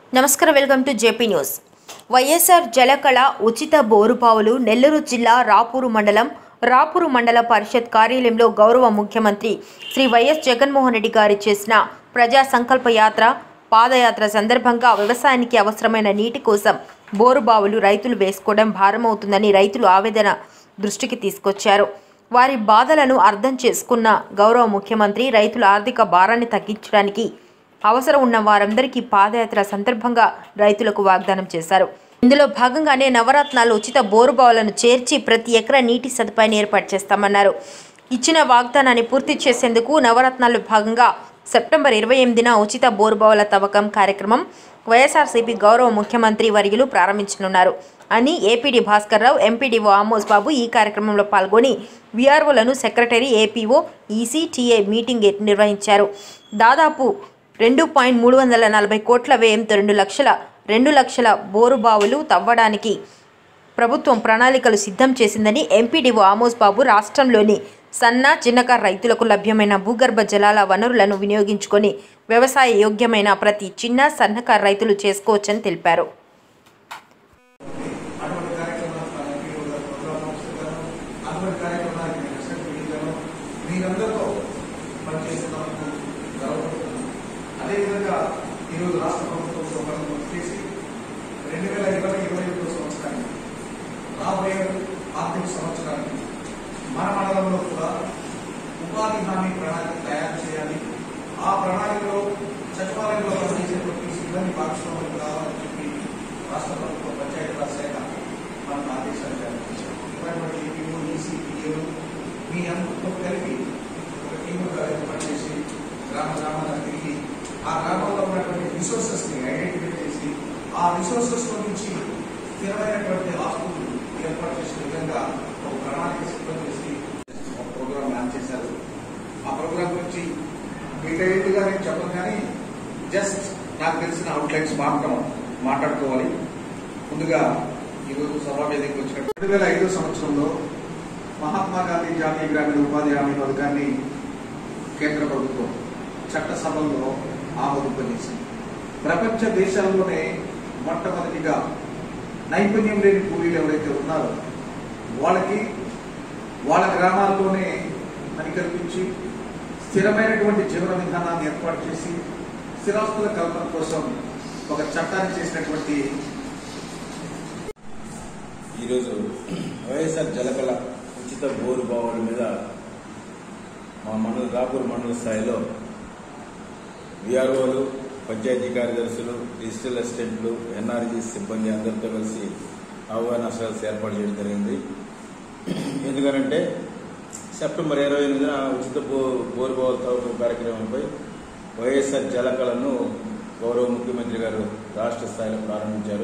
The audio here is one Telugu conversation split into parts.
నమస్కారం welcome to J P news Y S R Jalakala ఉచిత బోరుబావులు నెల్లూరు జిల్లా రాపూరు మండలం రాపూరు మండల పరిషత్ కార్యాలయంలో గౌరవ ముఖ్యమంత్రి శ్రీ వైఎస్ జగన్మోహన్ రెడ్డి గారి చేసిన ప్రజా సంకల్ప యాత్ర పాదయాత్ర సందర్భంగా వ్యవసాయానికి అవసరమైన నీటి కోసం బోరుబావులు రైతులు వేసుకోవడం భారమవుతుందని రైతులు ఆవేదన దృష్టికి తీసుకొచ్చారు వారి బాధలను అర్థం చేసుకున్న గౌరవ ముఖ్యమంత్రి రైతుల ఆర్థిక భారాన్ని తగ్గించడానికి అవసరం ఉన్న వారందరికీ పాదయాత్ర సందర్భంగా రైతులకు వాగ్దానం చేశారు ఇందులో భాగంగానే నవరత్నాలు ఉచిత బోరుబావులను చేర్చి ప్రతి ఎకరా నీటి సదుపాయాన్ని ఏర్పాటు చేస్తామన్నారు ఇచ్చిన వాగ్దానాన్ని పూర్తి చేసేందుకు నవరత్నాల్లో భాగంగా సెప్టెంబర్ ఇరవై ఎనిమిదిన ఉచిత బోరుబావుల తవ్వకం కార్యక్రమం వైఎస్ఆర్సీపీ గౌరవ ముఖ్యమంత్రి వర్యులు ప్రారంభించనున్నారు అని A P D Bhaskar Rao M P D O Amos Babu ఈ కార్యక్రమంలో పాల్గొని వీఆర్ఓలను secretary A P O E C T A meeting నిర్వహించారు దాదాపు రెండు పాయింట్ మూడు వందల నలభై కోట్ల వ్యయంతో రెండు లక్షల రెండు లక్షల బోరుబావులు తవ్వడానికి ప్రభుత్వం ప్రణాళికలు సిద్ధం చేసిందని ఎంపీడీఓ ఆమోస్ బాబు రాష్ట్రంలోని సన్న చిన్నకారు రైతులకు లభ్యమైన భూగర్భ జలాల వనరులను వినియోగించుకొని వ్యవసాయ యోగ్యమైన ప్రతి చిన్న సన్నకారు రైతులు చేసుకోవచ్చని తెలిపారు అటువంటి కార్యక్రమాలకు ఎంపీఓ గారు ప్రోగ్రామ్ ఆఫీసర్ గారు అటువంటి కార్యక్రమాలకు నేను ఎస్ఎంపీ గారు మీరందరితో పనిచేస్తున్నందుకు గర్వపడుతున్నాను అదేవిధంగా ఈరోజు రాష్ట్ర ప్రభుత్వం సోమరం చేసి రెండు వేల ఇరవై ఇరవై ఒకటో సంవత్సరానికి రాబోయే ఆర్థిక సంవత్సరానికి మన మండలంలో కూడా ఉపాధి హామీ ప్రణాళిక తయారు చేయాలి ఆ ప్రణాళికలో సచివాలయంలో పనిచేసేటువంటి సిబ్బంది భాగస్వాములు కావాలని చెప్పి రాష్ట్ర ప్రభుత్వ పంచాయతీరాజ్ శాఖ మనకు ఆదేశాలు జారీ చేశారు ఇటువంటి ఏపీఓ ఈసీ పిఏలు మీ అందరితో కలిపి ఒక టీముగా ఏర్పాటు చేసి గ్రామ గ్రామాలను తిరిగి ఆ గ్రామంలో ఉన్నటువంటి రిసోర్సెస్ ని ఐడెంటిఫై చేసి ఆ రిసోర్సెస్ లో నుంచి స్థిరమైనటువంటి ఆస్తులు ఏర్పాటు చేసే విధంగా ఒక ప్రణాళిక సిద్ధం చేసి ఒక ప్రోగ్రామ్ లాంచ్ చేశారు ఆ ప్రోగ్రామ్ గురించి డీటెయిల్డ్ గా నేను చెప్పను కానీ జస్ట్ నాకు తెలిసిన అవుట్లైన్స్ మాత్రం మాట్లాడుకోవాలి ముందుగా ఈరోజు సభా వేదికకు వచ్చిన రెండు వేల ఐదో సంవత్సరంలో మహాత్మా గాంధీ జాతీయ గ్రామీణ ఉపాధి హామీ పథకాన్ని కేంద్ర ప్రభుత్వం చట్టసభల్లో ఆమోదింపజేసింది ప్రపంచ దేశాల్లోనే మొట్టమొదటిగా నైపుణ్యం లేని కూలీలు ఎవరైతే ఉన్నారో వాళ్ళకి వాళ్ళ గ్రామాల్లోనే పని కల్పించి స్థిరమైనటువంటి జీవన విధానాన్ని ఏర్పాటు చేసి స్థిరాస్తుల కల్పన కోసం ఒక చట్టాన్ని చేసినటువంటి ఈరోజు వైఎస్ఆర్ జలకళ ఉచిత బోరు బావుల మీద మా మండల రాపూర్ మండల స్థాయిలో విఆర్ఓలు పంచాయతీ కార్యదర్శులు డిజిటల్ అసిస్టెంట్లు ఎన్ఆర్జీ సిబ్బంది అందరితో కలిసి అవగాహన సదస్సు ఏర్పాటు చేయడం జరిగింది ఎందుకనంటే సెప్టెంబర్ ఇరవై ఎనిమిదిన ఉచిత బో బోరు బావుల తవ్వకం కార్యక్రమంపై వైఎస్ఆర్ జలకళను గౌరవ ముఖ్యమంత్రి గారు రాష్ట్ర స్థాయిలో ప్రారంభించారు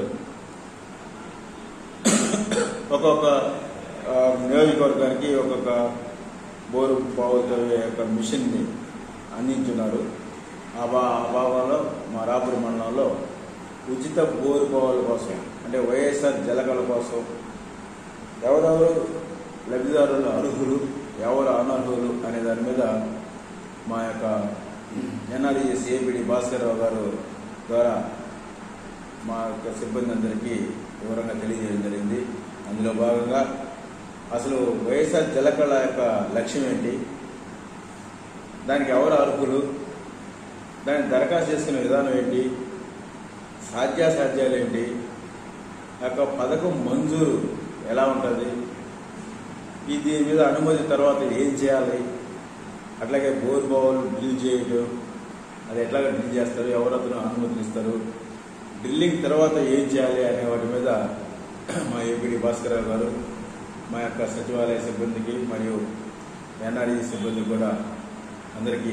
ఒక్కొక్క ఆ, నియోజకవర్గానికి ఒక్కొక్క బోరు బావులతో యొక్క మిషన్ని అందించున్నారు ఆ బా ఆ భాగంలో మా రాపురి మండలంలో ఉచిత బోరు బావుల కోసం అంటే వైఎస్ఆర్ జలకళ కోసం ఎవరెవరు లబ్ధిదారులు అర్హులు ఎవరు అనర్హులు అనే దాని మీద మా యొక్క ఎన్ఆర్ఈఎస్ ఏపీడి భాస్కర్రావు గారు ద్వారా మా యొక్క సిబ్బంది అందరికీ వివరంగా తెలియజేయడం జరిగింది అందులో భాగంగా అసలు వైఎస్ఆర్ జలకళ యొక్క లక్ష్యం ఏంటి దానికి ఎవరు అర్హులు దాన్ని దరఖాస్తు చేసుకునే విధానం ఏంటి సాధ్యాసాధ్యాలు ఏంటి ఆ యొక్క పథకం మంజూరు ఎలా ఉంటుంది ఈ దీని మీద అనుమతి తర్వాత ఏం చేయాలి అట్లాగే బోర్ బావులు డ్రిల్ చేయడం అది ఎట్లా డ్రిల్ చేస్తారు ఎవరు అతను అనుమతులు ఇస్తారు డ్రిల్లింగ్ తర్వాత ఏం చేయాలి అనే వాటి మీద మా ఏపీడీ భాస్కర్ గారు మా యొక్క సచివాలయ సిబ్బందికి మరియు ఎన్ఆర్ఈ సిబ్బందికి కూడా అందరికీ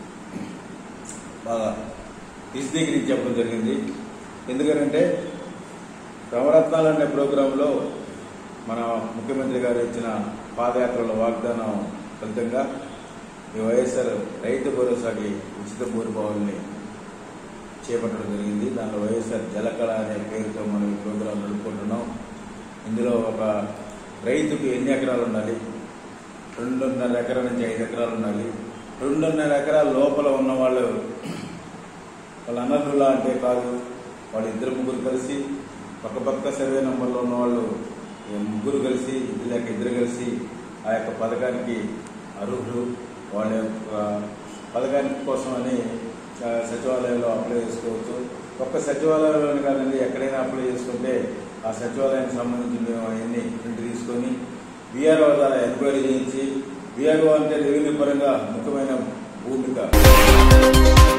బాగా విశదీకరించి చెప్పడం జరిగింది ఎందుకంటే నవరత్నాలు అనే ప్రోగ్రాంలో మన ముఖ్యమంత్రి గారు ఇచ్చిన పాదయాత్రల వాగ్దానం ఫలితంగా ఈ వైఎస్ఆర్ రైతు భరోసాకి ఉచిత బోరు బావుల్ని చేపట్టడం జరిగింది దానిలో వైఎస్ఆర్ జలకళ అనే పేరుతో మనం ఈ ప్రోగ్రాం నడుపుకుంటున్నాం ఇందులో ఒక రైతుకు ఎన్ని ఎకరాలు ఉండాలి రెండున్నర ఎకరాల నుంచి ఐదు ఎకరాలు ఉండాలి రెండున్నర ఎకరాల లోపల ఉన్న వాళ్ళు వాళ్ళ అనర్హులా అంటే కాదు వాళ్ళు ఇద్దరు ముగ్గురు కలిసి పక్క పక్క సర్వే నెంబర్లో ఉన్న వాళ్ళు ఈ ముగ్గురు కలిసి ఇద్దరు లేక ఇద్దరు కలిసి ఆ యొక్క పథకానికి అర్హులు వాళ్ళ యొక్క పథకానికి కోసం అని ఆ, సచివాలయంలో అప్లై చేసుకోవచ్చు ఒక్క సచివాలయంలోని కాదండి ఎక్కడైనా అప్లై చేసుకుంటే ఆ సచివాలయానికి సంబంధించి మేము అవన్నీ ప్రింట్ తీసుకొని విఆర్ఓ ద్వారా ఎంక్వైరీ చేయించి విఆర్ఓ అంటే రెవెన్యూ పరంగా ముఖ్యమైన భూమిక